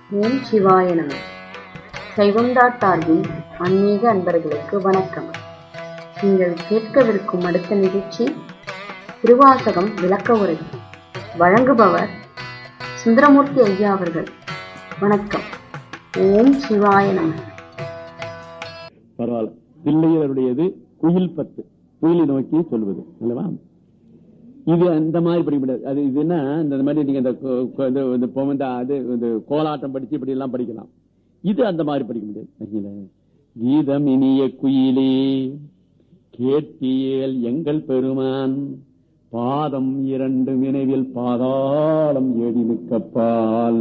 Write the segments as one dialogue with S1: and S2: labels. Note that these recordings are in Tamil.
S1: ஓம் சிவாய நம சைவம்டா சார்பில் ஆன்மீக அன்பர்களுக்கு வணக்கம் நீங்கள் கேட்கவிருக்கும் அடுத்த நிகழ்ச்சி திருவாசகம் விளக்க உரை வழங்குபவர் சுந்தரமூர்த்தி ஐயா அவர்கள் வணக்கம் ஓம் சிவாய நம
S2: பரவாயில்ல பிள்ளையருடையது குயில் பத்து குயிலை நோக்கி சொல்வது அல்லவா இது அந்த மாதிரி படிக்க முடியாது அது இதுன்னா இந்த மாதிரி நீங்க இந்த கொ- கொ- இந்த- இந்த பொம்மந்த அது இந்த கோலாட்டம் படிச்சு இப்படி எல்லாம் படிக்கலாம் இது அந்த மாதிரி படிக்க முடியாது சரிங்களா? கீதம் இனிய குயிலே கேட்டியேல் எங்கள் பெருமான் பாதம் இரண்டு நினைவில் பாதாளம் ஏடி நிற்கப்பால்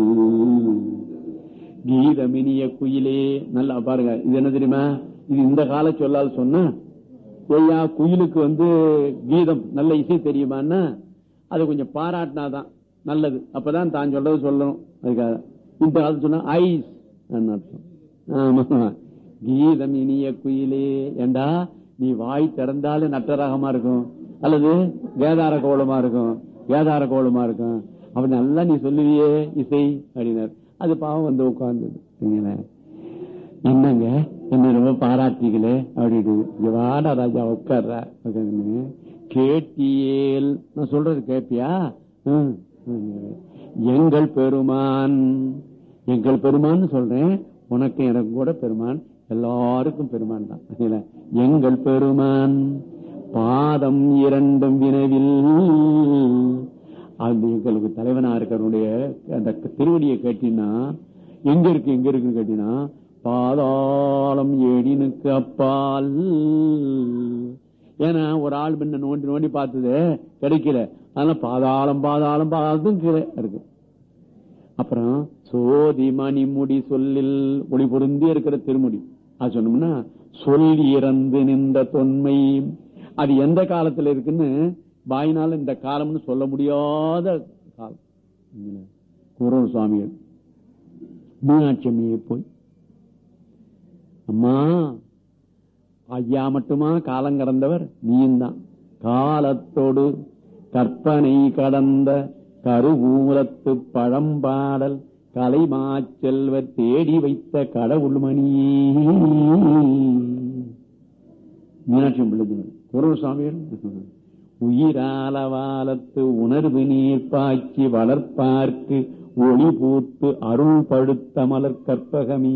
S2: கீதமினிய குயிலே நல்லா பாருங்க இது என்ன தெரியுமா இது இந்த கால சொல்லால் சொன்னா ஐயா குயிலுக்கு வந்து கீதம் நல்ல இசை தெரியுமான்னா அது கொஞ்சம் பாராட்டினாதான் நல்லது அப்பதான் தான் சொல்றது சொல்லணும் அதுக்காக இந்த காலத்து சொன்னா ஐஸ் அர்த்தம் ஆமா கீதம் இனிய குயிலே ஏண்டா நீ வாய் திறந்தாலே நட்டரகமா இருக்கும் அல்லது கேதார கோலமா இருக்கும் கேதார கோலமா இருக்கும் அப்படி நல்லா நீ சொல்லுவியே இசை அப்படின்னார் அது பாவம் வந்து உட்கார்ந்தது சரிங்களா? என்னங்க என்ன ரொம்ப பாராட்டிகளே அப்படின்னு இங்க வாடா ராஜா உட்கார்றா உட்கார்ந்து கேட்டியேல் நான் சொல்றது கேப்பியா ம், ம். எங்கள் பெருமான் எங்கள் பெருமான்னு சொல்றேன் உனக்கு எனக்கு கூட பெருமான் எல்லாருக்கும் பெருமான் தான் சரிங்களா? எங்கள் பெருமான் பாதம் இரண்டும் வினவில் அந்த எங்களுக்கு தலைவனா இருக்கிறவனுடைய அந்த திருவடியை கேட்டினா எங்க இருக்கு எங்க இருக்குன்னு கேட்டினா பாதாளம் ஏடினுக்கு அப்பால் ஏன்னா ஒரு ஆள் முன்ன நோண்டி நோண்டி பார்த்தது கிடைக்கல அதனால பாதாளம் பாதாளம் பாதாளத்தும் கீழே இருக்கு அப்புறம் சோதி மணிமுடி சொல்லில் ஒளி பொருந்தி இருக்கிற திருமுடி அது சொன்னோம்னா சொல் இறந்து நின்ற தொன்மை அது எந்த காலத்துல இருக்குன்னு வாயினால இந்த காலம்னு சொல்ல முடியாத காலம் குரல் சுவாமிகள் மீனாட்சி அம்மையை போய் அம்மா ஐயா மட்டுமா காலம் கடந்தவர் நீயும் தான் காலத்தோடு கற்பனை கடந்த கருவூலத்து பழம்பாடல் கலைமாச்செல்வர் தேடி வைத்த கடவுள் மணியே மீனாட்சி பிள்ளை குரல் சுவாமிகள் உயிராலவாலத்து உணர்வு நீர் பாய்ச்சி வளர்ப்பார்க்கு ஒளி பூத்து அருள் படுத்த மலர் கற்பகமே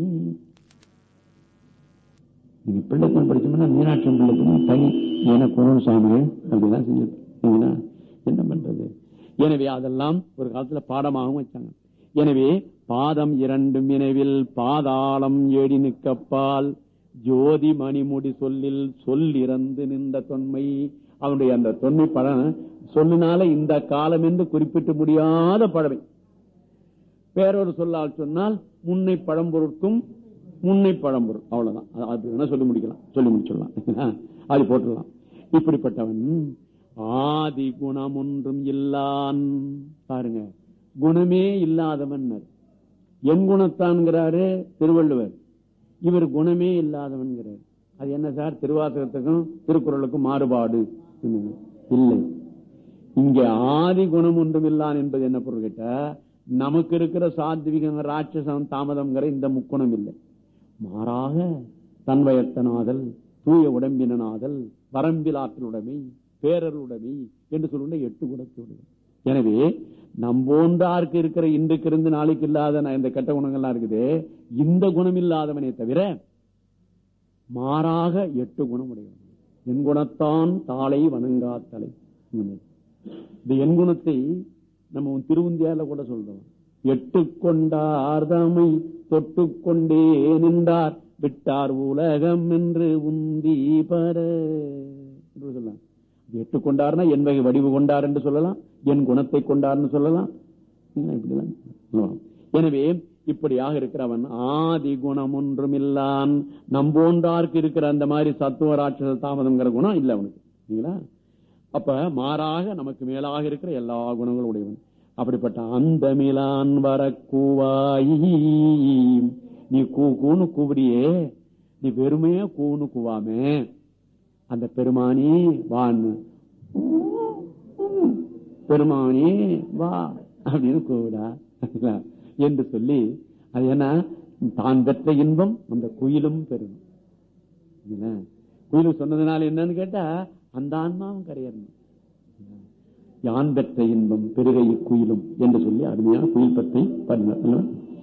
S2: நீங்க பிள்ளைக்கும் படிச்சோம்னா மீனாட்சி பிள்ளைக்கும் தனி என குரல் சுவாமிகள் அப்படிதான் செஞ்சது என்ன பண்றது எனவே அதெல்லாம் ஒரு காலத்துல பாடமாகவும் வச்சாங்க எனவே பாதம் இரண்டும் நினைவில் பாதாளம் ஏடி நிற்கப்பால் ஜோதி மணிமுடி சொல்லில் சொல் இறந்து நின்ற தொன்மை அவனுடைய அந்த தொன்மை படம் சொல்லினால இந்த காலம் என்று குறிப்பிட்டு முடியாத பழமை வேறொரு சொல்லால் சொன்னால் முன்னை பழம்பொருட்கும் முன்னை பழம்பொருள் அவ்வளவுதான் அது அப்படி வேணா சொல்லி முடிக்கலாம் சொல்லி முடிச்சிடலாம் அது போட்டுடலாம் இப்படிப்பட்டவன் ஆதி குணம் ஒன்றும் இல்லான் பாருங்க குணமே இல்லாதவன் என் குணத்தான்கிறாரு திருவள்ளுவர் இவர் குணமே இல்லாதவன்கிறார் அது என்ன சார் திருவாசகத்துக்கும் திருக்குறளுக்கும் மாறுபாடு இல்லை இங்க ஆதி குணம் ஒன்றும் இல்லான் என்பது என்ன பொருள் கேட்டா நமக்கு இருக்கிற சாத்விகம் ராட்சசம் தாமதம்ங்கிற இந்த முக்குணம் இல்லை மாறாக தன்வயத்தனாதல் தூய உடம்பினாதல் வரம்பில் ஆற்றலுடைமை பேரருடைமை என்று சொல்லுண்ட எட்டு குணத்தோடு எனவே நம்போன்றாருக்கு இருக்கிற இன்றைக்கு இருந்து நாளைக்கு இல்லாத ந- இந்த கெட்ட குணங்கள்லாம் இருக்குது இந்த குணம் இல்லாதவனே தவிர மாறாக எட்டு குணம் உடையவன் என் குணத்தான் தாளை வணங்காத்தலை இந்த என் குணத்தை நம்ம திருவுந்தியால கூட சொல்றோம் எட்டு கொண்டார் தமை தொட்டு கொண்டே நின்றார் விட்டார் உலகம் என்று உந்தி பர என்று சொல்லலாம் எட்டு கொண்டார்னா என் வகை வடிவு கொண்டார் என்று சொல்லலாம் என் குணத்தை கொண்டார்னு சொல்லலாம் என்ன இப்படிலாம் சொல்லலாம். எனவே இப்படியாக இருக்கிறவன் ஆதி குணம் ஒன்றும் இல்லான் நம்போன்றார்க்கு இருக்கிற அந்த மாதிரி சத்துவ ராட்சச தாமதம்ங்கிற குணம் இல்ல அவனுக்கு சரிங்களா அப்ப மாறாக நமக்கு மேலாக இருக்கிற எல்லா குணங்களும் உடையவன் அப்படிப்பட்ட அந்த மிலான் வரக்கூவாய் நீ கூ கூன்னு கூவிடியே நீ வெறுமையா கூன்னு கூவாமே அந்த பெருமானி வான்னு பெருமானி வா அப்படின்னு கூவிடா என்று சொல்லி அது என்ன தான் பெற்ற இன்பம் அந்த குயிலும் பெறும் என்ன? குயில் சொன்னதுனால என்னன்னு கேட்டா அந்த ஆன்மாவும் கரையறணும் யான் பெற்ற இன்பம் பெருகை குயிலும் என்று சொல்லி அருமையான குயில் பத்தை பாருங்க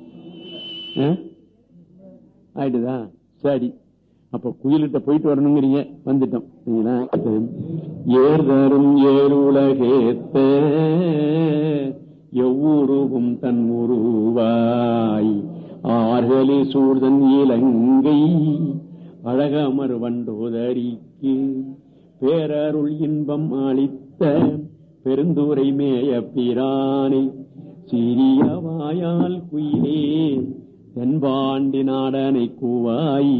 S2: ஆயிடுதா சரி அப்ப குயிலிட்ட போயிட்டு வரணுங்கிறீங்க வந்துட்டோம் சரிங்களா? ஏர்தரும் ஏருலகேத்த எவ்வுருவும் தன் உருவாய் ஆர்களி சூழ்தன் இலங்கை அழகமர் வண்டோதரிக்கு பேரருள் இன்பம் அளித்த பெருந்துரை மேய பிரானை சிறிய வாயால் குயிலே தென்பாண்டி நாடனை கூவாய்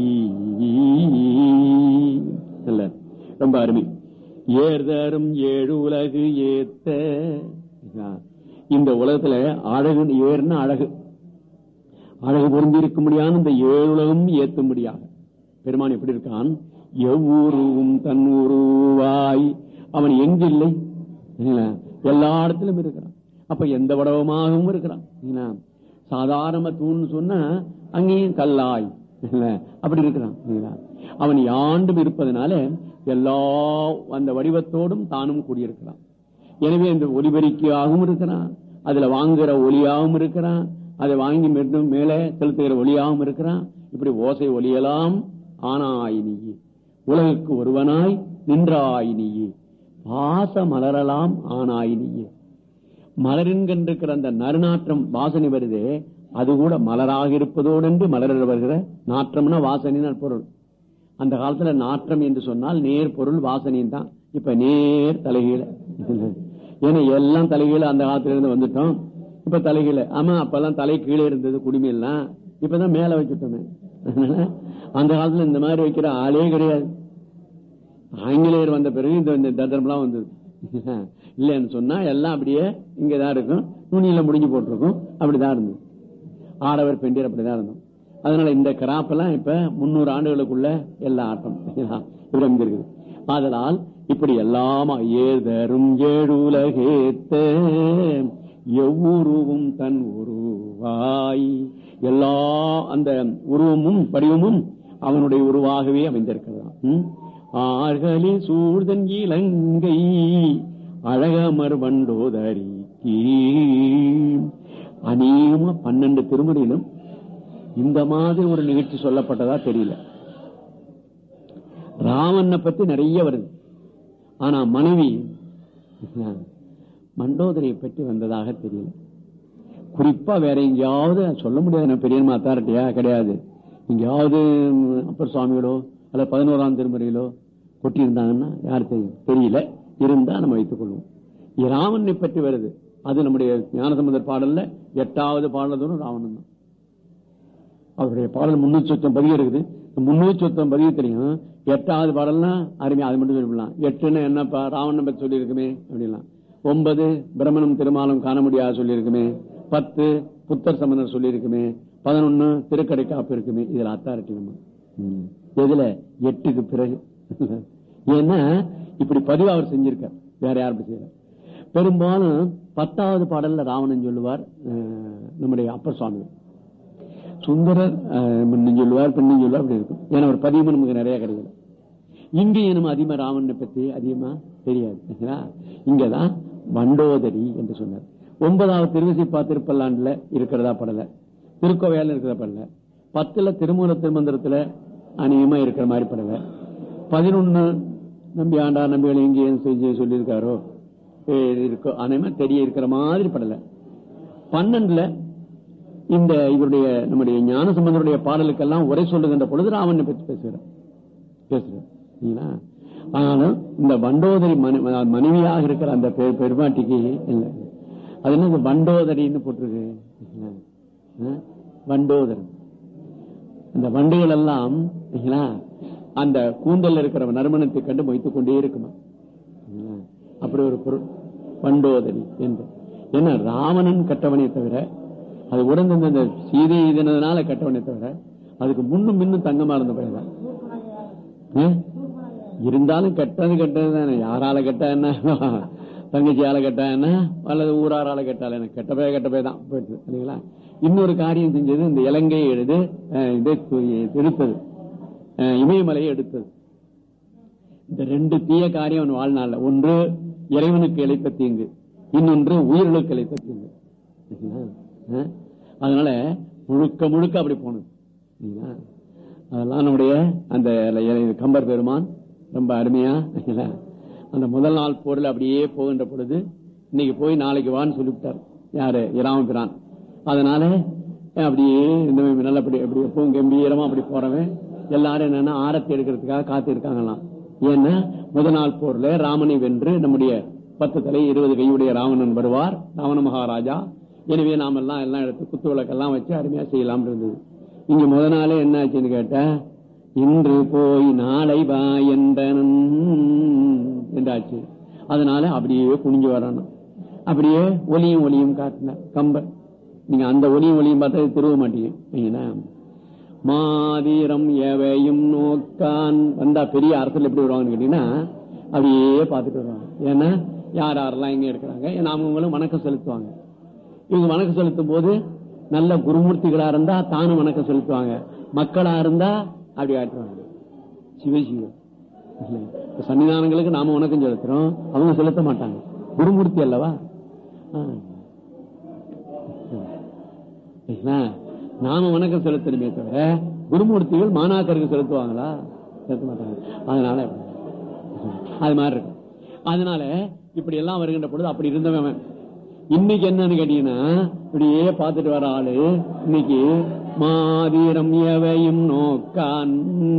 S2: இல்ல ரொம்ப அருமை ஏர்தரும் ஏழு உலகு ஏத்த இந்த உலகத்துல அழகு ஏர்னா அழகு அழகு பொருந்தி இருக்க முடியாத இந்த ஏழு உலகம் ஏத்த முடியாது பெருமான் எப்படி இருக்கான் எவ்வூருவும் தன் உருவாய் அவன் எங்கு இல்லை இல்ல, எல்லா இடத்திலும் இருக்கிறான் அப்ப எந்த வடவமாகவும் இருக்கிறான் இல்ல, சாதாரண தூண் சொன்னா அங்கேயும் கல்லாய் இல்ல, அப்படி இருக்கிறான் இல்ல. அவன் யாண்டும் இருப்பதனால எல்லா அந்த வடிவத்தோடும் தானும் கூடியிருக்கிறான் எனவே இந்த ஒலிபெருக்கியாகவும் இருக்கிறான் அதுல வாங்குற ஒலியாகவும் இருக்கிறான் அதை வாங்கி மீண்டும் மேலே செலுத்துகிற ஒலியாகவும் இருக்கிறான் இப்படி ஓசை ஒலியலாம் ஆனாய் நீயே உலகுக்கு ஒருவனாய் நின்றாய் நீயே பாச மலரலாம் ஆனாய் நீயே மலரின்கின்ற அந்த நறுநாற்றம் வாசனை வருதே அது கூட மலராக இருப்பதோடு மலர வருகிற நாற்றம்னா வாசனை பொருள் அந்த காலத்துல நாற்றம் என்று சொன்னால் நேர் பொருள் வாசனையும் தான் இப்ப நேர் தலைகீழ ஏன்னா எல்லாம் தலைகீழ அந்த காலத்துல இருந்து வந்துட்டோம் இப்ப தலைகீழ ஆமா அப்பெல்லாம் தலை கீழே இருந்தது குடிமையெல்லாம் இப்பதான் மேல வச்சுட்டோமே அதனால அந்த காலத்துல இந்த மாதிரி வைக்கிற ஆளே கிடையாது ஆங்கிலேயர் வந்த பிறகு இந்த இந்த தந்திரம்லாம் வந்தது இல்லைன்னு சொன்னா எல்லாம் அப்படியே இங்கதான் இருக்கும் துணியில முடிஞ்சு போட்டிருக்கும் அப்படிதான் இருந்தது ஆடவர் பெண்டியர் அப்படிதான் இருந்தோம் அதனால இந்த கிராப் எல்லாம் இப்ப முன்னூறு ஆண்டுகளுக்குள்ள எல்லா ஆட்டம் இவ்வளவு இருக்குது ஆதலால் இப்படி எல்லாமா ஏதரும் ஏழுலகேத்த எவ்வுருவும் தன் உருவாய் எல்லா அந்த உருவமும் வடிவமும் அவனுடைய உருவாகவே அமைந்திருக்கிறதாம் ம்? ஆர்களி சூழ்தன் இலங்கை அழகமர் வண்டோதரி அநேகமா பன்னெண்டு திருமுறையிலும் இந்த மாதிரி ஒரு நிகழ்ச்சி சொல்லப்பட்டதா தெரியல ராமனை பத்தி நிறைய வருது ஆனா மனைவி மண்டோதரியை பற்றி வந்ததாக தெரியல குறிப்பா வேற எங்கேயாவது சொல்ல முடியாது பெரியம்மா அத்தாரிட்டியா கிடையாது எங்கேயாவது அப்பர் சுவாமிகளோ அல்ல பதினோராம் திருமுறையிலோ கொட்டியிருந்தாங்கன்னா யார் தெரியும் தெரியல இருந்தா நம்ம வைத்துக் கொள்வோம் ராமனை பற்றி வருது அது நம்முடைய ஞானசம்பந்தர் பாடல்ல எட்டாவது பாடல் ராவணன் தான் அவருடைய பாடல் முன்னூத்தி சொத்தம் பதிவு இருக்குது முன்னூத்தி சொத்தம் பதிவு தெரியும் எட்டாவது பாடல்னா அருமையா அது மட்டும் சொல்லலாம் எட்டுன்னு என்னப்பா ராவணன் பத்தி சொல்லியிருக்குமே அப்படிலாம் ஒன்பது பிரம்மணம் திருமாலம் காண முடியாது சொல்லியிருக்குமே பத்து புத்தர் சம்பந்தர் சொல்லியிருக்குமே பதினொன்னு திருக்கடை காப்பு இருக்குமே இதுல அத்தாரிட்டி நம்ம ம். எதுல எட்டுக்கு பிறகு ஏன்னா இப்படி பதிவு அவர் செஞ்சிருக்கார் வேற யாரும் அப்படி செய்யல பெரும்பாலும் பத்தாவது பாடல்ல ராவணன் சொல்லுவார் அஹ், நம்முடைய அப்பர் சுவாமி சுந்தரர் அஹ், முன்னும் சொல்லுவார் பின்னும் சொல்லுவார் அப்படி இருக்கும் ஏன்னா ஒரு பதிவு நமக்கு நிறைய கிடைக்கல இங்கேயும் நம்ம அதிகமா ராவணனை பத்தி அதிகமா தெரியாது சரிங்களா? இங்கதான் வண்டோதரி என்று சொன்னார் ஒன்பதாவது திருவிசிப்பா திருப்பல்லாண்டுல இருக்கிறதா படல திருக்கோவையால இருக்கிற படல பத்துல திருமூல திருமந்திரத்துல அநேகமா இருக்கிற மாதிரி படல பதினொன்னு நம்பி ஆண்டா நம்பிகள் எங்கே செஞ்சு சொல்லியிருக்காரோ ஏ, இருக்கோ அநேகமா தெரிய இருக்கிற மாதிரி படல பன்னெண்டுல இந்த இவருடைய நம்முடைய ஞான சம்பந்தருடைய பாடலுக்கெல்லாம் உரை சொல்லுகின்ற பொழுது ராவணனை பற்றி பேசுகிறார் பேசுறார் சரிங்களா? ஆனாலும் இந்த வண்டோதரி மனை- மனைவியாக இருக்கிற அந்த பெ- பெருமாட்டிக்கு இல்ல அது என்ன இந்த வண்டோதரின்னு போட்டிருக்கு ஆ? வண்டோதரன் இந்த வண்டுகள் எல்லாம் சரிங்களா? அந்த கூந்தல் இருக்கிற நறுமணத்தை கண்டு மொய்த்துக் கொண்டே இருக்குமா சரிங்களா? அப்படி ஒரு பொருள் வண்டோதரி என்று என்ன ராவணன் கட்டவனே தவிர அது உடந்து இந்த சீதை இதனால கட்டவனே தவிர அதுக்கு முன்னும் பின்னும் தங்கமா இருந்த பையன் இருந்தாலும் கெட்டது கெட்டது தானே யாரால கெட்ட என்ன தங்கச்சி ஆளை கேட்டா என்ன அல்லது ஊரார் ஆளை கேட்டால் என்ன கெட்ட போய் கெட்ட போய் தான் போயிட்டு இல்லைங்களா இன்னொரு காரியம் செஞ்சது இந்த இலங்கையை எழுது அஹ், இதை து- எடுத்தது அஹ், இமயமலையை எடுத்தது இந்த ரெண்டு தீய காரியம் அவன் வாழ்நாள்ல ஒன்று இறைவனுக்கு இழைத்த தீங்கு இன்னொன்று உயிர்களுக்கு இழைத்த தீங்கு சரிங்களா? அஹ்? அதனால முழுக்க முழுக்க அப்படி போனது சரிங்களா? அதெல்லாம் நம்முடைய அந்த இறை- கம்பர் பெருமான் ரொம்ப அருமையா சரிங்களா? அந்த முதல் நாள் போரில் அப்படியே போகின்ற பொழுது இன்னைக்கு போய் நாளைக்கு வான்னு சொல்லிவிட்டார் யாரு இராமபிரான் அதனால அப்படியே இந்த நல்லபடி அப்படி எப்பவும் கம்பீரமா அப்படி போறவன் எல்லாரும் என்னன்னா ஆரத்தி எடுக்கிறதுக்காக காத்து இருக்காங்களாம் ஏன்னா முதல் நாள் போர்ல ராமனை வென்று நம்முடைய பத்து தலை இருபது கையுடைய ராவணன் வருவார் ராவண மகாராஜா எனவே நாம எல்லாம் எல்லாம் எடுத்து குத்து விளக்கெல்லாம் வச்சு அருமையா செய்யலாம் இருந்தது இங்க முத நாளே என்ன ஆச்சுன்னு கேட்ட இன்று போய் நாளை வா என்றனன் என்றாச்சு அதனால அப்படியே குனிஞ்சு வரணும் அப்படியே ஒலியும் ஒலியும் காட்டின கம்பர் நீங்க அந்த ஒலியும் ஒலியும் பார்த்தா திரும்ப மாட்டீங்க சரிங்களா? மாதிரம் எவையும் நோக்கான் வந்தா பெரிய அரசியல் எப்படி வருவாங்கன்னு கேட்டீங்கன்னா அப்படியே பார்த்துட்டு வருவாங்க ஏன்னா யார் யாரெல்லாம் எங்க இருக்கிறாங்க ஏன்னா அவங்களும் வணக்கம் செலுத்துவாங்க இவங்க வணக்கம் செலுத்தும் போது நல்ல குருமூர்த்திகளா இருந்தா தானும் வணக்கம் செலுத்துவாங்க மக்களா இருந்தா அப்படி ஆட்டுவாங்க சிவசிவ இப்ப சன்னிதானங்களுக்கு நாம வணக்கம் செலுத்துறோம் அவங்க செலுத்த மாட்டாங்க குருமூர்த்தி அல்லவா ஆ. சரிங்களா? நாம வணக்கம் செலுத்தணுமே தவிர குருமூர்த்திகள் மாணாக்கருக்கு செலுத்துவாங்களா செலுத்த மாட்டாங்க அதனால அது மாதிரி இருக்கு அதனால இப்படி எல்லாம் வருகின்ற பொழுது அப்படி இருந்தவன் இன்னைக்கு என்னன்னு கேட்டீங்கன்னா இப்படியே பார்த்துட்டு வர ஆளு இன்னைக்கு மாதிரம் எவையும் நோக்கான்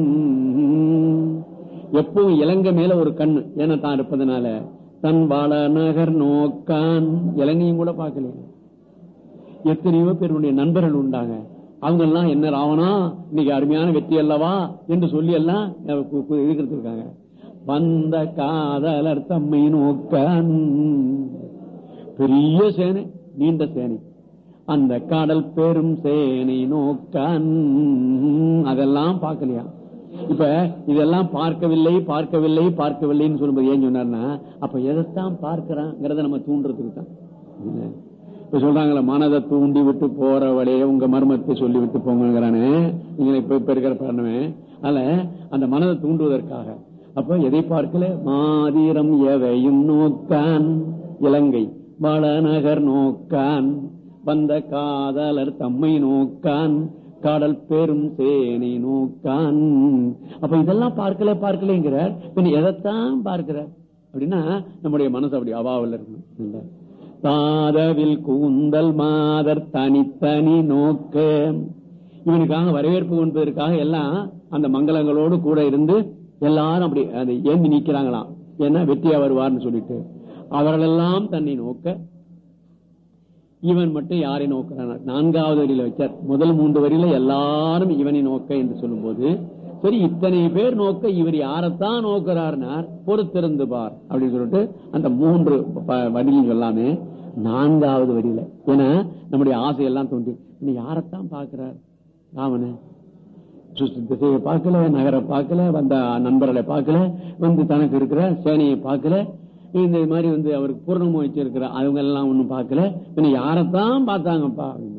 S2: எப்பவும் இலங்கை மேல ஒரு கண்ணு ஏன்னா தான் இருப்பதனால தன் வள நகர் நோக்கான் இலங்கையும் கூட பார்க்கலையா எத்தனையோ பேருடைய நண்பர்கள் உண்டாங்க அவங்க எல்லாம் என்ன ராவணா இன்னைக்கு அருமையான வெற்றி அல்லவா என்று சொல்லி எல்லாம் இருக்கிறது இருக்காங்க வந்த காதலர் தம்மை நோக்கான் பெரிய சேனை நீண்ட சேனை அந்த கடல் பெரும் சேனை நோக்கான் அதெல்லாம் பார்க்கலையா இப்ப இதெல்லாம் பார்க்கவில்லை பார்க்கவில்லை பார்க்கவில்லைன்னு சொல்லும்போது ஏன் சொன்னார்னா அப்ப எதைத்தான் பார்க்கிறாங்கிறத நம்ம தூண்டுறதுக்கு தான் இல்ல? இப்ப சொல்றாங்களே மனதை தூண்டி விட்டு போற வழியே உங்க மர்மத்தை சொல்லி விட்டு போங்கிறானே நீங்க இப்ப இப்ப இருக்கிற பண்ணுவேன் அதுல அந்த மனதை தூண்டுவதற்காக அப்ப எதை பார்க்கல மாதிரம் எவையும் நோக்கான் இலங்கை வளநகர் நோக்கான் வந்த காதலர் தம்மை நோக்கான் கடல் பெரும் சேனை நோக்கான் அப்ப இதெல்லாம் பார்க்கல பார்க்கலங்கிறார் பின்ன எதைத்தான் பார்க்கிறார் அப்படின்னா நம்முடைய மனசு அப்படி அவாவில் இருக்கணும் இல்ல தாதவில் கூந்தல் மாதர் தனித்தனி நோக்க இவனுக்காக வரவேற்பு கொண்டதற்காக எல்லாம் அந்த மங்களங்களோடு கூட இருந்து எல்லாரும் அப்படி அதை ஏந்தி நிக்கிறாங்களாம் ஏன்னா வெற்றியா வருவார்னு சொல்லிட்டு அவர்களெல்லாம் தன்னை நோக்க இவன் மட்டும் யாரை நோக்கிறான் நான்காவது வரியில வச்சார் முதல் மூன்று வரியில எல்லாரும் இவனை நோக்க என்று சொல்லும்போது சரி இத்தனை பேர் நோக்க இவர் யாரைத்தான் நோக்கிறார்னார் பொறுத்திருந்து பார் அப்படின்னு சொல்லிட்டு அந்த மூன்று ப- வரியிலும் சொல்லாமே நான்காவது வரியில ஏன்னா நம்முடைய ஆசையெல்லாம் தோன்றி இன்னும் யாரைத்தான் பார்க்கிறார் ராமனு சுற்று திசையை பார்க்கல நகரை பார்க்கல வந்த நண்பர்களை பார்க்கல வந்து தனக்கு இருக்கிற சேனையை பார்க்கல இந்த மாதிரி வந்து அவருக்கு பூர்ணமா வச்சிருக்கிற அவங்க எல்லாம் ஒண்ணும் பார்க்கல பின்ன யாரைத்தான் பார்த்தாங்கப்பா அப்படின்னு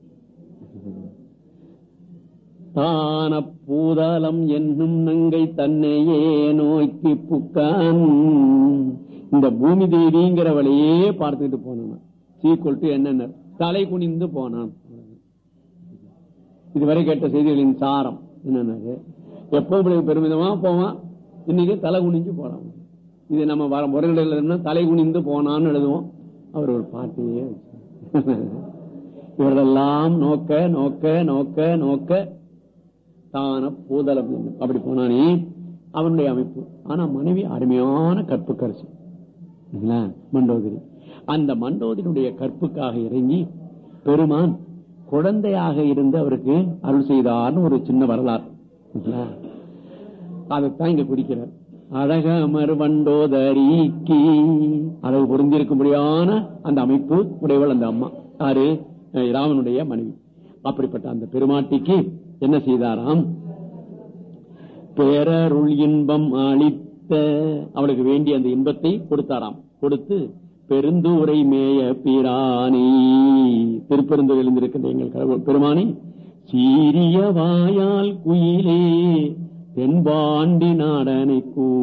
S2: தான பூதலம் என்னும் நங்கை தன்னையே நோக்கி புக்கான் இந்த பூமி தேவிங்கிறவளையே பார்த்துக்கிட்டு போனான் சீக்குவல் டு என்னென்ன தலை குனிந்து போனான் இதுவரை கேட்ட செய்திகளின் சாரம் என்னன்னது எப்பவும் இப்படி பெருமிதமா போவான் இன்னைக்கு தலை குனிஞ்சு போறான் இது நம்ம வர முறைகளில் இருந்தா தலை குனிந்து போனான்னு எழுதுவோம் அவர் ஒரு பாட்டையே வச்சார். இவர்களெல்லாம் நோக்க நோக்க நோக்க நோக்க தான பூதலம் என்னும். அப்படி போனானே அவனுடைய அமைப்பு ஆனா மனைவி அருமையான கற்புக்கரசு இல்லைங்களா? மண்டோதரி அந்த மண்டோதரியுடைய கற்புக்காக இறங்கி பெருமான் குழந்தையாக இருந்து அவருக்கு அருள் செய்தார்னு ஒரு சின்ன வரலாறு இல்லைங்களா? அதைத்தான் இங்க குறிக்கிறார் அழகமர் வண்டோதரிக்கு அளவு பொருந்திருக்கும்படியான அந்த அமைப்பு உடையவள் அந்த அம்மா யாரு அஹ் ராமனுடைய மனைவி அப்படிப்பட்ட அந்த பெருமாட்டிக்கு என்ன செய்தாராம் பேரருள் இன்பம் அளித்த அவளுக்கு வேண்டிய அந்த இன்பத்தை கொடுத்தாராம் கொடுத்து பெருந்தூரை மேய பிரானே திருப்பெருந்தூர் எழுந்திருக்கின்ற எங்கள் கடவுள் பெருமானி சீரிய வாயால் குயிலே தென்பாண்டி நாடனை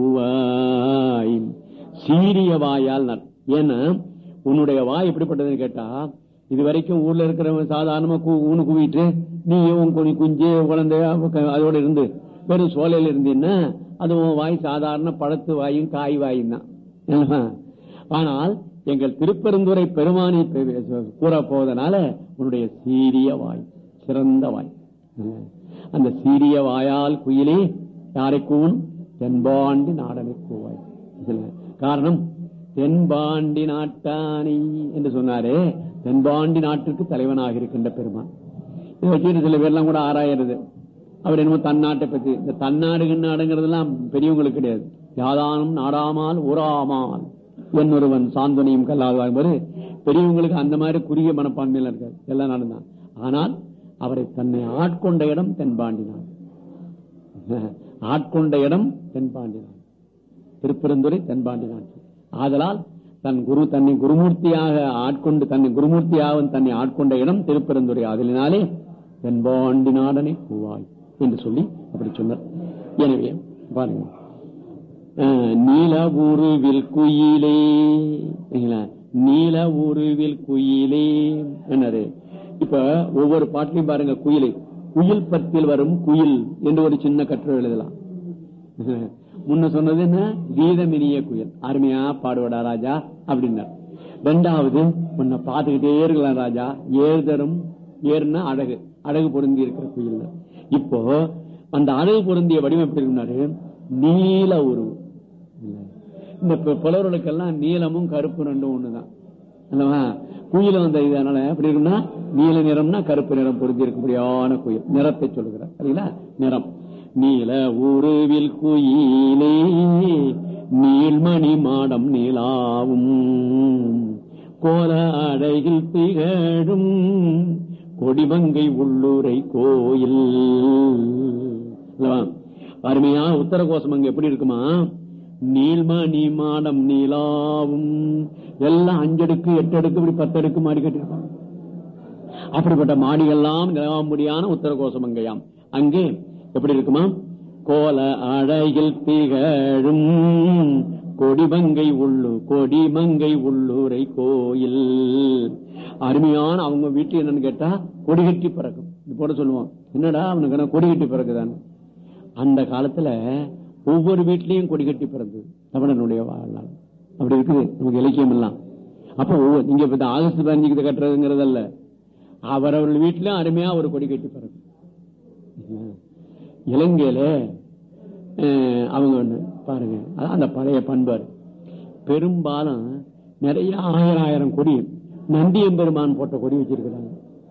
S2: கூவாய் சீரிய வாயால் நட- ஏன்னா உன்னுடைய வாய் எப்படிப்பட்டதுன்னு கேட்டா இது வரைக்கும் ஊர்ல இருக்கிறவங்க சாதாரணமா கூ ஊனு கூவிட்டு நீ உன் குனி குஞ்சு குழந்தை அவ- அதோட இருந்து வெறும் சோலையில இருந்தீன்னா அது உன் வாய் சாதாரண பழத்து வாயும் காய் வாயும் தான் ஆனால் எங்கள் திருப்பெருந்துறை பெருமானி பெ- கூற போவதனால உன்னுடைய சீரிய வாய் சிறந்த வாய் அந்த சீரிய வாயால் குயிலே யாரை கூவும் தென்பாண்டி நாடனை கூவாய் இதுல காரணம் தென்பாண்டி நாட்டானி என்று சொன்னாரே தென்பாண்டி நாட்டிற்கு தலைவனாக இருக்கின்ற பெருமான் இதை வச்சுட்டு சில பேர்லாம் கூட ஆராயறது அவர் என்னமோ தன்னாட்டை பத்தி இந்த தன்னாடு கின்னாடுங்கிறதெல்லாம் பெரியவங்களுக்கு கிடையாது யாதானும் நாடாமால் ஊராமால் என்னொருவன் சாந்தனையும் கல்லாதுவார் போது பெரியவங்களுக்கு அந்த மாதிரி குறுகிய மனப்பான்மையில இருக்காது எல்லாம் நடந்தான் ஆனால் அவரை தன்னை ஆட்கொண்ட இடம் தென்பாண்டி நாடு ஆட்கொண்ட இடம் தென்பாண்டி நாடு திருப்பெருந்துறை தென்பாண்டி நாட்டு ஆதலால் தன் குரு தன்னை குருமூர்த்தியாக ஆட்கொண்டு தன்னை குருமூர்த்தியாக தன்னை ஆட்கொண்ட இடம் திருப்பெருந்துறை ஆதலினாலே தென்பாண்டி நாடனை கூவாய் என்று சொல்லி அப்படி சொன்னார் எனவே பாருங்க அஹ், நீல உருவில் குயிலே சரிங்களா? நீல உருவில் குயிலே என்னது இப்ப ஒவ்வொரு பாட்டிலையும் பாருங்க குயிலை குயில் பத்தில் வரும் குயில் என்று ஒரு சின்ன கட்டுரை எழுதலாம் முன்ன சொன்னது என்ன கீதமினிய குயில் அருமையா பாடுவடா ராஜா அப்படின்னார் ரெண்டாவது உன்னை பார்த்துக்கிட்டே இருக்கலாம் ராஜா ஏறுதரும் ஏறுனா அழகு அழகு பொருந்தி இருக்கிற குயில் இப்போ அந்த அழகு பொருந்திய வடிவம் எப்படி இருக்குனாரு நீல உருவு இந்த பு- புலவர்களுக்கெல்லாம் நீலமும் கருப்பு ரெண்டும் ஒண்ணுதான் அல்லவா குயில வந்த இதனால எப்படி இருக்கும்னா நீல நிறம்னா கருப்பு நிறம் பொருந்தி இருக்கும்படியான குயில் நிறத்தை சொல்லுகிறார் சரிங்களா நிறம் நீல உருவில் குயிலே நீள்மணி மாடம் நீலாவும் கோல அடையில் திகழும் கொடிமங்கை உள்ளூரை கோயில் அல்லவா அருமையா உத்தர கோசம் அங்க எப்படி இருக்குமா நீள்மணி மாடம் நீலாவும் எல்லாம் அஞ்சடுக்கு எட்டு அடுக்கு இப்படி பத்து அடுக்கு மாடி கட்டிருப்பாங்க அப்படிப்பட்ட மாடிகள்லாம் நிலவாம்படியான உத்தர கோசமங்கையாம் அங்கே எப்படி இருக்குமா கோல அழகில் திகழும் கொடிமங்கை உள்ளு கொடிமங்கை உள்ளூரை கோயில் அருமையான அவங்க வீட்டு என்னன்னு கேட்டா கொடிகட்டி பிறக்கும் இது போட சொல்லுவான் என்னடா அவனுக்கு என்ன கொடிகட்டி பிறகுதான் அந்த காலத்துல ஒவ்வொரு வீட்லயும் கொடிகட்டி பிறந்தது தமிழனுடைய வாழ்நாள் அப்படி இருக்குது நமக்கு இலக்கியம் எல்லாம் அப்ப ஒவ்வொரு நீங்க இப்ப இந்த ஆகஸ்ட் பதினஞ்சுக்கு இதை கட்டுறதுங்கிறதல்ல அவரவர்கள் வீட்டிலும் அருமையா ஒரு கொடி கட்டி பிறக்கும் இலங்கையில அஹ், அவங்க ஒண்ணு பாருங்க அதான் அந்த பழைய பண்பாடு பெரும்பாலும் நிறைய ஆயிரம் ஆயிரம் கொடி நந்தியம்பெருமான் போட்ட கொடி வச்சிருக்கிறாங்க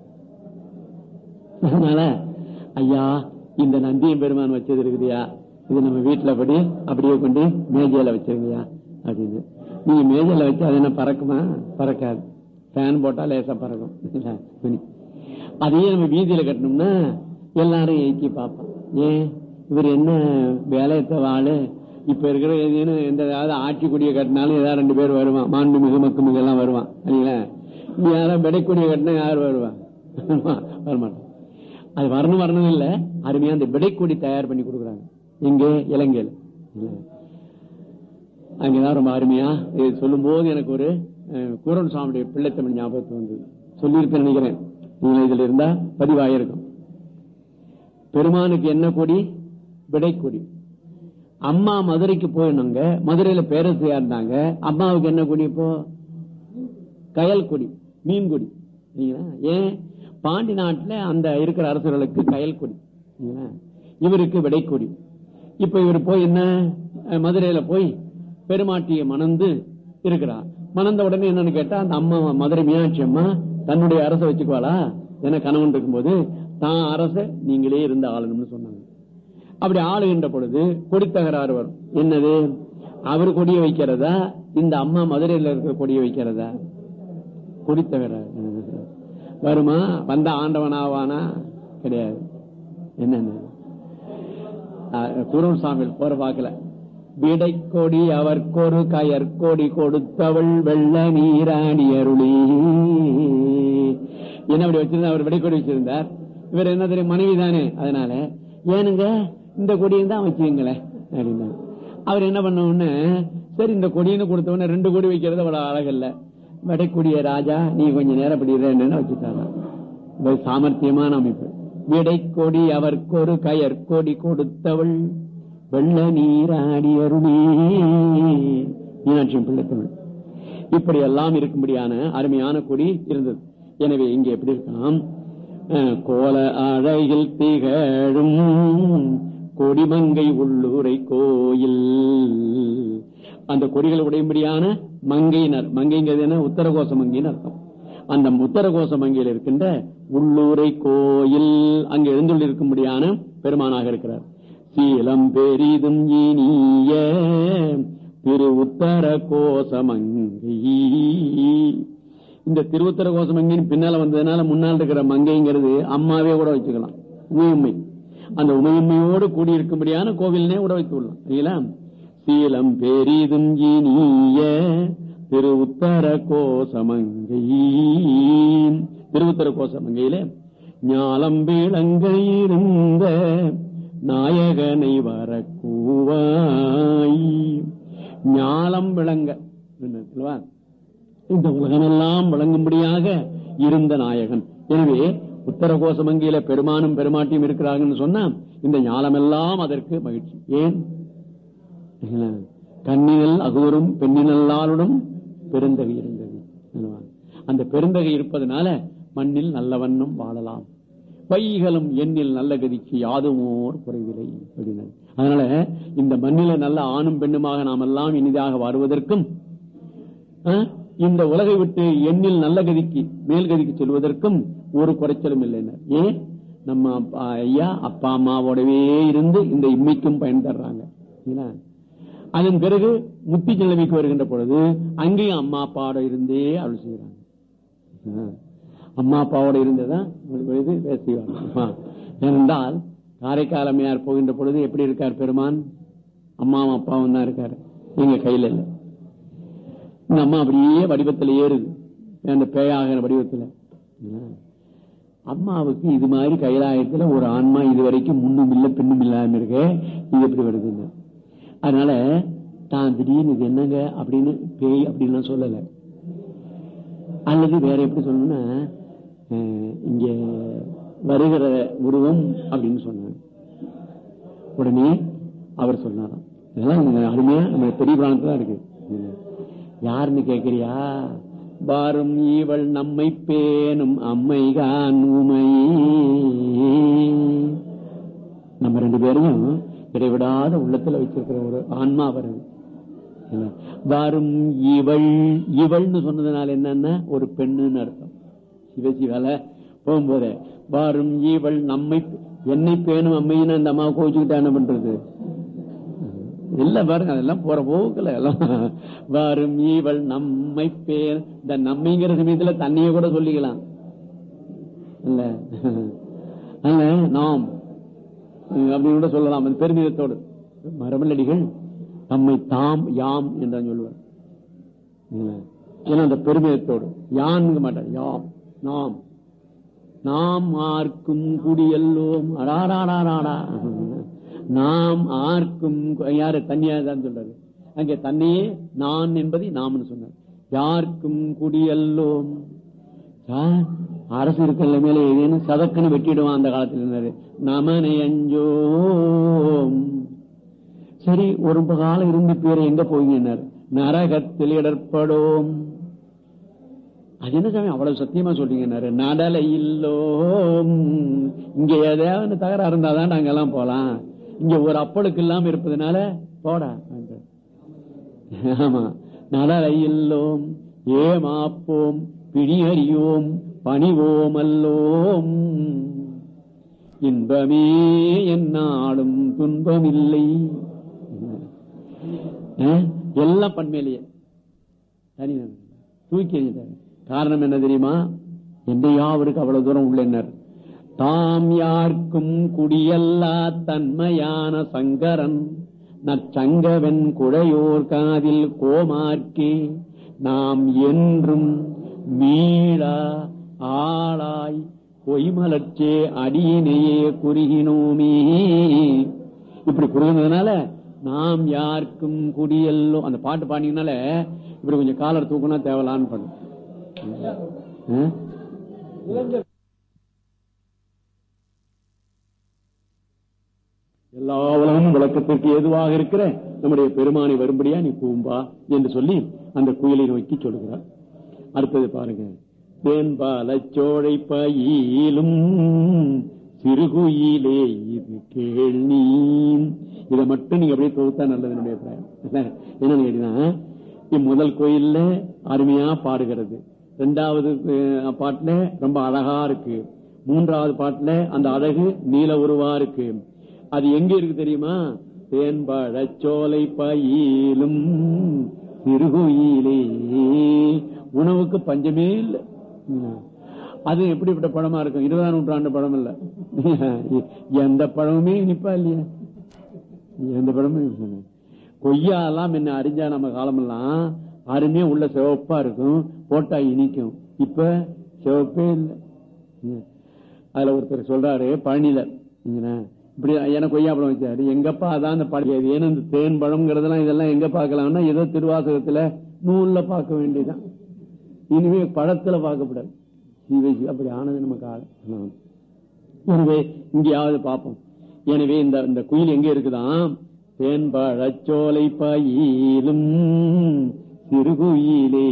S2: அதனால ஐயா இந்த நந்தியம் பெருமான் வச்சது இருக்குதுயா இது நம்ம வீட்டுல படி அப்படியே கொண்டு மேஜையில வச்சிருங்கய்யா அப்படின்னு நீங்க மேஜையில வச்சு அது என்ன பறக்குமா பறக்காது ஃபேன் போட்டா லேசா பறக்கும் இல்ல, துணி அதையே நம்ம வீதியில கட்டணும்னா எல்லாரும் ஏக்கி பார்ப்பான் ஏன் இவர் என்ன வேலையத்த வாழு இப்ப இருக்கிற ஏதேனும் எந்த ஏதாவது ஆட்சி கொடியை கட்டினாலும் ஏதாவது ரெண்டு பேர் வருவான் மாண்பு மிகு மக்கு மிகு எல்லாம் வருவான் இல்லைங்களா நீ யாராவது விடைக்கொடியை கட்டினா யார் வருவா வரமாட்டான் அது வரணும் வரணும் இல்ல அருமையா அந்த விடைக்கொடி தயார் பண்ணி கொடுக்குறாங்க எங்கே இலங்கையில் இல்ல. அங்கதான் ரொம்ப அருமையா இது சொல்லும் போது எனக்கு ஒரு அஹ், கூரன் சாமியுடைய பிள்ளைத்தமிழ் ஞாபகத்துக்கு வந்தது சொல்லியிருப்பேன் நினைக்கிறேன் நீங்க இதுல இருந்தா பதிவாயிருக்கும் பெருமானுக்கு என்ன கொடி விடைக்கொடி அம்மா மதுரைக்கு போயிருந்தாங்க மதுரையில பேரரசியா இருந்தாங்க அம்மாவுக்கு என்ன கொடி இப்போ கயல் கொடி மீன் கொடி சரிங்களா? ஏன் பாண்டி நாட்டுல அந்த இருக்கிற அரசர்களுக்கு கயல் கொடி சரிங்களா? இவருக்கு விடைக்கொடி இப்ப இவர் போய் என்ன அஹ், மதுரையில போய் பெருமாட்டியை மணந்து இருக்கிறார் மணந்த உடனே என்னன்னு கேட்டா அந்த அம்மா மதுரை மீனாட்சி அம்மா தன்னுடைய அரச வச்சுக்குவாளா என கணவன் இருக்கும்போது தான் அரச நீங்களே இருந்து ஆளணும்னு சொன்னாங்க அப்படி ஆளுகின்ற பொழுது கொடி தகராறு வரும் என்னது அவர் கொடியை வைக்கிறதா இந்த அம்மா மதுரையில இருக்கிற கொடியை வைக்கிறதா கொடி தகராறு வருமா வந்த ஆண்டவனாவானா கிடையாது என்னன்னு கூரன் சாமி போற பாக்கல விடைக்கொடி அவர்க்கொரு கயற்கொடி கொடுத்தவள் வெள்ள நீராடி அருளி என்ன அப்படி வச்சிருந்தா அவர் விடைக்கொடி வச்சிருந்தார் இவர் என்ன தெரியும் மனைவி தானே அதனால ஏனுங்க இந்த கொடியும் தான் வச்சுங்களேன் அப்படின்னா அவர் என்ன பண்ண உடனே சரி இந்த கொடின்னு கொடுத்த உடனே ரெண்டு கொடி வைக்கிறது அவ்வளவு அழகல்ல விடைக்கூடிய ராஜா நீ கொஞ்ச நேரம் இப்படி இருன்னு வச்சுட்டாங்க சாமர்த்தியமான அமைப்பு விடைக்கொடி அவர்க்கொரு கயற்கொடி கொடுத்தவள் வெள்ள நீராடி அருளே மீனாட்சி பிள்ளை தமிழ் இப்படி எல்லாம் இருக்கும்படியான அருமையான கொடி இருந்தது எனவே இங்க எப்படி இருக்காம் அஹ், கோல அழகில் திகழும் கொடிமங்கை உள்ளூரை கோயில் அந்த கொடிகள் உடையும்படியான மங்கையினர் மங்கைங்கிறது என்ன உத்தரகோச மங்கைன்னு அர்த்தம் அந்த உத்தரகோச மங்கையில் இருக்கின்ற உள்ளூரை கோயில் அங்கு எழுந்துள்ள இருக்கும்படியான பெருமானாக இருக்கிறார் சீலம் பெரிதும் இனிய திரு உத்தர கோசமங்கை இந்த திருவுத்தர கோசமங்கின்னு பின்னால வந்ததுனால முன்னால் இருக்கிற மங்கைங்கிறது அம்மாவே கூட வச்சுக்கலாம் உமையும்மை அந்த உமையும்மையோடு கூடியிருக்கும்படியான கோவில்னே கூட வைத்து விடலாம் சரிங்களா சீலம் பெரிதும் இனிய திரு உத்தர கோசமங்கை திருவுத்தர கோசமங்கையில ஞாலம் விளங்க இருந்த நாயகனை வரக்கூவாய் ஞாலம் விளங்க அல்லவா? இந்த உலகமெல்லாம் விளங்கும்படியாக இருந்த நாயகன் எனவே உத்தரகோசமங்கியில பெருமானும் பெருமாட்டியும் இருக்கிறாங்கன்னு சொன்னா இந்த ஞாலமெல்லாம் அதற்கு மகிழ்ச்சி ஏன் கண்ணினல் அகூரும் பெண்ணினல்லாருடன் பெருந்தகை இருந்தது அல்லவா? அந்த பெருந்தகை இருப்பதனால மண்ணில் நல்ல வண்ணம் வாழலாம் பைகளும் எண்ணில் நல்ல கதிக்கு யாதுமோர் குறைவில்லை அப்படின்னாரு அதனால இந்த மண்ணில நல்ல ஆணும் பெண்ணுமாக நாம் எல்லாம் இனிதாக வருவதற்கும் அஹ், இந்த உலகை விட்டு எண்ணில் நல்ல கதிக்கு மேல் கதிக்கு செல்வதற்கும் ஒரு குறைச்சலும் இல்லைன்னா ஏன் நம்ம அப்பா- ஐயா அப்பா அம்மாவோடவே இருந்து இந்த இம்மைக்கும் பயன் தர்றாங்க சரிங்களா? அதன் பிறகு முத்தி நிலைமைக்கு வருகின்ற பொழுது அங்கேயும் அம்மா அப்பாவோட இருந்தே அருள் செய்யறாங்க ஆ. அம்மா அப்பாவோட இருந்ததான் உங்களுக்கு இது வேலை செய்வாங்க ஆ. ஏனென்றால் காரைக்கால் அம்மையார் போகின்ற பொழுது எப்படி இருக்கார் பெருமான் அம்மாவும் அப்பாவும் தான் இருக்காரு எங்க கையில இல்ல இந்த அம்மா அப்படியே வடிவத்துல ஏறுது அந்த பேயாகிற வடிவத்துல ஆ. அம்மாவுக்கு இது மாதிரி கைலாயத்துல ஒரு ஆன்மா இதுவரைக்கும் முன்னும் இல்ல பின்னும் இல்லாம இருக்க இது எப்படி வருதுன்னு அதனால தான் திடீர்னு இது என்னங்க அப்படின்னு பேய் அப்படின்னு சொல்லல அல்லது வேற எப்படி சொல்லணும்னா அஹ், இங்க வருகிற உருவம் அப்படின்னு சொன்னாங்க உடனே அவர் சொன்னாராம் இதெல்லாம் நம்ம அருமையா நம்ம பெரிய பிராணத்துல தான் இருக்கு யாருன்னு கேக்குறியா வாரும் இவள் நம்மை பேணும் அம்மைகான் உமையே நம்ம ரெண்டு பேரையும் இடைவிடாத உள்ளத்துல வச்சிருக்கிற ஒரு ஆன்மா வருது என்ன? வரும் இவள் இவள்னு சொன்னதுனால என்னன்னா ஒரு பெண்ணுன்னு அர்த்தம் சிவசிவால போகும்போதே வரும் இவள் நம்மை என்னை பேணும் அம்மைன்னு அந்த அம்மா கோச்சுக்கிட்டா என்ன பண்றது இல்ல பாருங்க அதெல்லாம் போற போக்குல எல்லாம் வரும் இவள் நம்மை பேர் இந்த நம்மைங்கிற சமயத்துல தண்ணிய கூட சொல்லிக்கலாம் இல்ல அதனால நாம் உம், அப்படின்னு கூட சொல்லலாம் அந்த பெருமிதத்தோடு மரமல்லடிகள் தம்மை தாம் யாம் என்றான் சொல்லுவார் இல்ல? ஏன்னா அந்த பெருமிதத்தோடு யான்ங்க மாட்டார் யாம் நாம் நாம் ஆர்க்கும் குடியல்லோம் அடாடாடாடா நாம் ஆர்க்கும் கு- யாரு தனியா தான் சொல்றாரு அங்கே தன்னையே நான் என்பதை நாம்னு சொன்னார் யாருக்கும் குடியல்லோம் சார், அரசு இருக்கிற மேல ஏதேனும் சதக்குன்னு வெட்டிடுவான் அந்த காலத்துல இருந்தாரு நமனை அஞ்சோம் சரி ஒரு காலம் இருந்து பேரை எங்க போவீங்கன்னாரு நரகத்தில் இடர்படோம் அது என்ன சாமி அவ்வளவு சத்தியமா சொல்றீங்கன்னாரு நடலை இல்லோம் இங்க ஏதாவது தகராறு இருந்தாதான் நாங்க எல்லாம் போலாம் இங்க ஒரு அப்பளுக்கு இல்லாம இருப்பதனால போடா என்றார். ஆமா நடலை இல்லோம் ஏமாப்போம் பிணியறியோம் பணிவோம் அல்லோம் இன்பமே என்னாலும் துன்பமில்லை அஹ், எல்லாம் பண்மையிலேயே தனி நபர். தூக்கி எறிஞ்சிட்டாரு காரணம் என்ன தெரியுமா என்னையா அவருக்கு அவ்வளவு தூரம் உள்ளனர் தாம் யாருக்கும் குடியல்லா தன்மையான சங்கரன் நற்சங்கவன் குழையோர் காதில் கோமார்க்கே நாம் என்றும் மீளா ஆளாய் பொய்மலர்ச்சே அடியினையே குறுகினோமே இப்படி குறுகினதுனால நாம் யாருக்கும் குடியல்லோ அந்த பாட்டு பாடினால இப்படி கொஞ்சம் காலர் தூக்குனா தேவலான்னு பண்ணு ஆ? எல்லா உலகமும் விளக்கத்திற்கு ஏதுவாக இருக்கிற நம்முடைய பெருமானை வரும்படியா நீ பூம்பா என்று சொல்லி அந்த குயிலை நோக்கி சொல்லுகிறார் அடுத்தது பாருங்க தேன்பால சோழை பயிலும் சிறுகுயிலே இது கேள் நீ இதை மட்டும் நீங்க அப்படியே தொகுத்தா நல்லது என்னுடைய அபிப்பிராயம். இல்ல? என்னன்னு கேட்டீங்கன்னா இம்முதல் கோயில்ல அருமையா பாடுகிறது ரெண்டாவது அஹ், பாட்டுல ரொம்ப அழகா இருக்கு மூன்றாவது பாட்டுல அந்த அழகு நீல உருவா இருக்கு அது எங்க இருக்கு தெரியுமா தேன்பழச்சோலை பயிலும் சிறுகுயிலே உணவுக்கு பஞ்சமே இல்லை அது எப்படிப்பட்ட பழமா இருக்கும் இருபதாம் நூற்றாண்டு பழம் இல்ல எந்த பழமுமே இனிப்பா இல்லையா எந்த பழமும் இனிப்பா இல்ல. கொய்யா எல்லாம் என்ன அறிஞ்சா நம்ம காலமெல்லாம் அருமையா உள்ள சிவப்பா இருக்கும் போட்டா இனிக்கும் இப்ப சிவப்பே இல்லை அதுல ஒருத்தர் சொல்றாரு பழனியில இங்கன, இப்படி எனக்கு கொய்யா பழம் வச்சாரு எங்கப்பா அதான் அந்த பழம் ஏன்னா இந்த தேன் பழம்ங்கிறதெல்லாம் இதெல்லாம் எங்க பார்க்கலாம்னா ஏதோ திருவாசகத்துல நூல்ல பார்க்க வேண்டியதுதான் இனிமே பழத்துல பார்க்கப்படாது சிவசி அப்படி ஆனது நமக்கு ஆளு. ஆம். எனவே இங்கேயாவது பார்ப்போம் எனவே இந்த இந்த குயில் எங்க இருக்குதாம் தேன்பழச்சோலை பயிலும் சிறுகுயிலே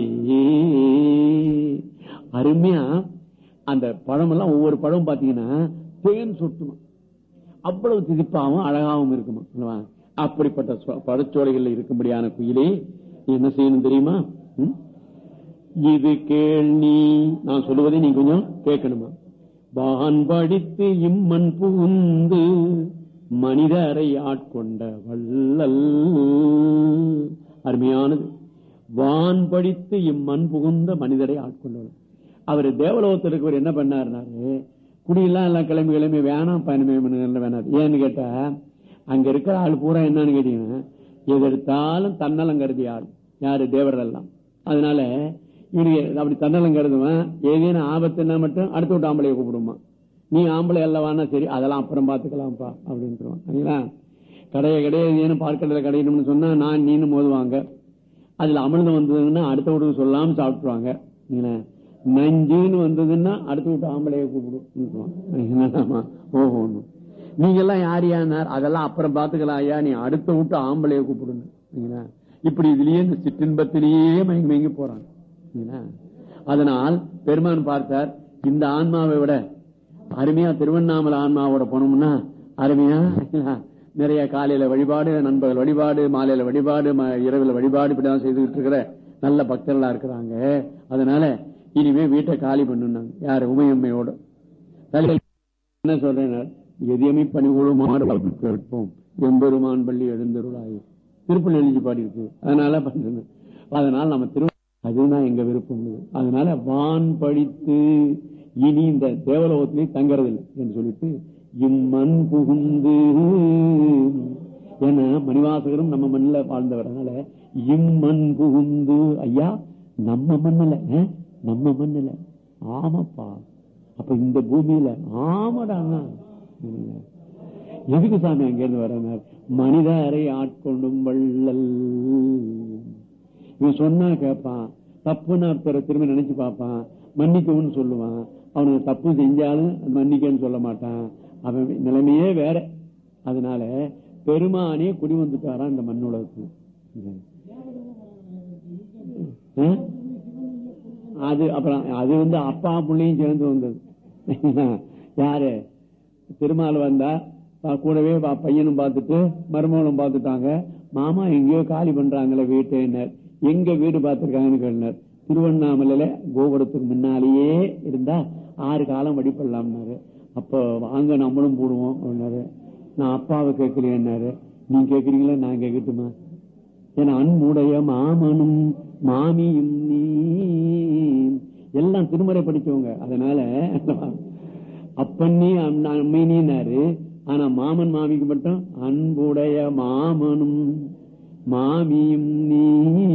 S2: அருமையா அந்த பழமெல்லாம் ஒவ்வொரு பழம் பாத்தீங்கன்னா தேன் சொட்டுமா அவ்வளவு திதிப்பாவும் அழகாவும் இருக்குமா அல்லவா? அப்படிப்பட்ட சொ- பழச்சோலைகள்ல இருக்கும்படியான குயிலே என்ன செய்யணும் தெரியுமா ம்? இது கேள் நீ நான் சொல்லுவதை நீ கொஞ்சம் கேட்கணுமா வான் படித்து இம்மண் புகுந்து மனிதரை ஆட்கொண்ட வள்ளல் அருமையானது வான் படித்து இம்மண் புகுந்த மனிதரை ஆட்கொண்டவர் அவர் தேவலோகத்தில் இருக்கவர் என்ன பண்ணாருனாரு குடியெல்லாம் எல்லாம் கிளம்பி கிளம்பி வேணாம் பயணமே வேணாம் ஏன்னு கேட்டா அங்க இருக்கிற ஆள் பூரா என்னன்னு கேட்டீங்கன்னா எது எடுத்தாலும் தன்னலம் கருதி ஆள் யாரு தேவர்கள் எல்லாம் அதனால இவனுக்கு அப்படி தன்னலம் கருதுவன் ஏதேனும் ஆபத்துன்னா மட்டும் அடுத்த விட்டு ஆம்பளைய கூப்பிடுமா நீ ஆம்பளை அல்லவானா சரி அதெல்லாம் அப்புறம் பாத்துக்கலாம்ப்பா அப்படின்ட்டுருவான் சரிங்களா கடைய கடைய ஏன்னு பார்க்கறதுல கடையணும்னு சொன்னா நான் நீனு மோதுவாங்க அதுல அமிர்தம் வந்ததுன்னா அடுத்த வீட்டுக்கு சொல்லாம சாப்பிட்டுருவாங்க சரிங்களா? நஞ்சுன்னு வந்ததுன்னா அடுத்த வீட்டு ஆம்பளைய கூப்பிடும் ஓஹோ நீங்க எல்லாம் யார் யானார் அதெல்லாம் அப்புறம் பாத்துக்கலாம் ஐயா நீ அடுத்த வீட்டு ஆம்பளைய கூப்பிடுங்க சரிங்களா? இப்படி இதுலயே இந்த சிற்றின்பத்திலேயே மயங்கி மயங்கி போறாங்க சரிங்களா? அதனால் பெருமான் பார்த்தார் இந்த ஆன்மாவை விட அருமையா திருவண்ணாமலை ஆன்மாவோட போனோம்னா அருமையா நிறைய காலையில வழிபாடு நண்பகல் வழிபாடு மாலையில வழிபாடு ம- இரவுல வழிபாடு இப்படிதான் செய்துகிட்டு இருக்கிற நல்ல பக்தர்களா இருக்கிறாங்க அதனால இனிமே வீட்டை காலி பண்ணுனாங்க யாரு உமையம்மையோட தலைவர் என்ன சொல்றேன் எதியமை பணிகுழு மாடு கேட்போம் எம்பெருமான் பள்ளி எழுந்தருளாய் திருப்பள்ளி எழுதி பாடி இருக்கு அதனால பண்றேன் அதனால நம்ம திரு அதுதான் எங்க விருப்பம் அதனால வான் படித்து இனி இந்த தேவலோகத்திலே தங்கறதில்லை என்று சொல்லிட்டு இம்மண் புகுந்து ஏன்னா மணிவாசகரும் நம்ம மண்ணில் வாழ்ந்தவர் அதனால இம்மண் புகுந்து ஐயா நம்ம மண்ணில் அஹ், நம்ம மண்ணில் ஆமாப்பா அப்ப இந்த பூமியில ஆமாடா ம். எதுக்கு சாமி அங்க இருந்து வரனார் மனிதரை ஆட்கொண்டும் வள்ளல் இவன் சொன்னா கேட்பான் தப்புன்னு பிற திரும்ப நினைச்சு பார்ப்பான் மன்னிக்கவும் சொல்லுவான் அவனுக்கு தப்பு செஞ்சாலும் மன்னிக்கன்னு சொல்ல மாட்டான் அவன் நிலைமையே வேற அதனால பெருமானே குடி வந்துட்டாரான் இந்த மண்ணுலகத்துக்கு ஆ? அது அப்புறம் அது வந்து அப்பா பிள்ளையும் சேர்ந்து வந்தது யாரு திருமால் வந்தா பா- கூடவே பா- பையனும் பார்த்துட்டு மருமகனும் பார்த்துட்டாங்க மாமா எங்கேயோ காலி பண்றாங்களே வீட்டுனர் எங்க வீடு பார்த்திருக்காங்கன்னு கேட்டார் திருவண்ணாமலையில கோபுரத்துக்கு முன்னாலேயே இருந்தா ஆறு காலம் வழிபடலாம்னாரு அப்போ வாங்க நம்மளும் போடுவோம் அப்படின்னாரு நான் அப்பாவை கேட்கலையேன்னாரு நீங்க கேக்குறீங்களா நான் கேட்கட்டுமா என அன்புடைய மாமனும் மாமியும் நீ எல்லாம் திருமறை படிச்சவங்க அதனால அப்பன்னி அம்மா- அம்மைனினாரு ஆனா மாமன் மாமிக்கு மட்டும் அன்புடைய மாமனும் மாமியும் நீ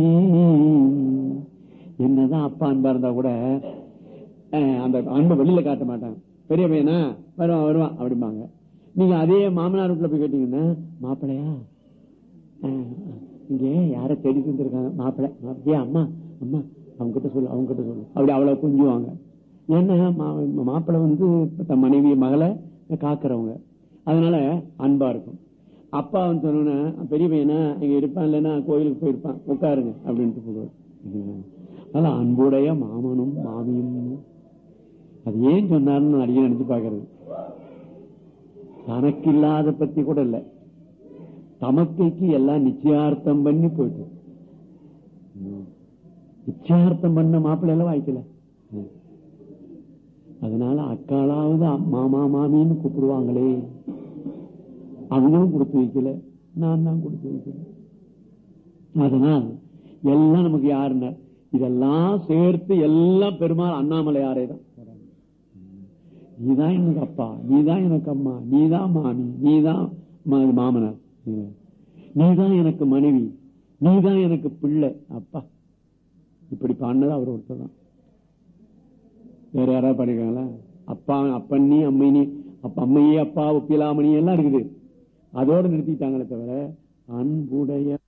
S2: என்னதான் அப்பா அன்பா இருந்தா கூட அஹ், அந்த அன்பை வெளியில காட்ட மாட்டாங்க பெரிய பையனா வருவான் வருவான் அப்படிம்பாங்க நீங்க அதே மாமனார் வீட்டுல போய் கேட்டீங்கன்னா மாப்பிள்ளையா அஹ், இங்க யார தேடி வந்திருக்காங்க மாப்பிள்ளை ஏ அம்மா அம்மா அவங்க கிட்ட சொல்லு அவங்க கிட்ட சொல்லு அப்படி அவ்வளவு குஞ்சுவாங்க ஏன்னா மா- மாப்பிள்ளை வந்து தன் மனைவி மகளை காக்குறவங்க அதனால அன்பா இருக்கும் அப்பா வந்து சொன்னோன்னா பெரிய பையனா இங்க இருப்பான் இல்லைன்னா கோயிலுக்கு போயிருப்பான் உட்காருங்க அப்படின்ட்டு போடுவார் அதனால அன்புடைய மாமனும் மாமியும் அது ஏன் சொன்னாருன்னு நான் அடிக்கடி நினைச்சு பாக்குறது தனக்கு இல்லாத பத்தி கூட இல்ல தமக்கைக்கு எல்லாம் நிச்சயார்த்தம் பண்ணி போயிட்டு ம். நிச்சயார்த்தம் பண்ண மாப்பிள்ளை எல்லாம் வாய்க்கல ம். அதனால அக்காலாவது மாமா மாமின்னு கூப்பிடுவாங்களே அவங்களும் கொடுத்து வைக்கல நான் தான் கொடுத்து வைக்கல அதனால் எல்லாம் நமக்கு யாருன்னா இதெல்லாம் சேர்த்து எல்லாம் பெருமாள் அண்ணாமலை யாரே தான் நீதான் எனக்கு அப்பா நீதான் எனக்கு அம்மா நீதான் மாமி நீதான் மா- மாமனார் நீதான் எனக்கு மனைவி நீதான் எனக்கு பிள்ளை அப்பா இப்படி பாடினது அவர் ஒருத்தர் தான் வேற யாராவது பண்ணிருக்காங்களா அப்பா அப்பண்ணி அம்மைனி அப்ப அம்மையே அப்பா ஒப்பிலாமணி எல்லாம் இருக்குது அதோட நிறுத்திட்டாங்களே தவிர அன்புடைய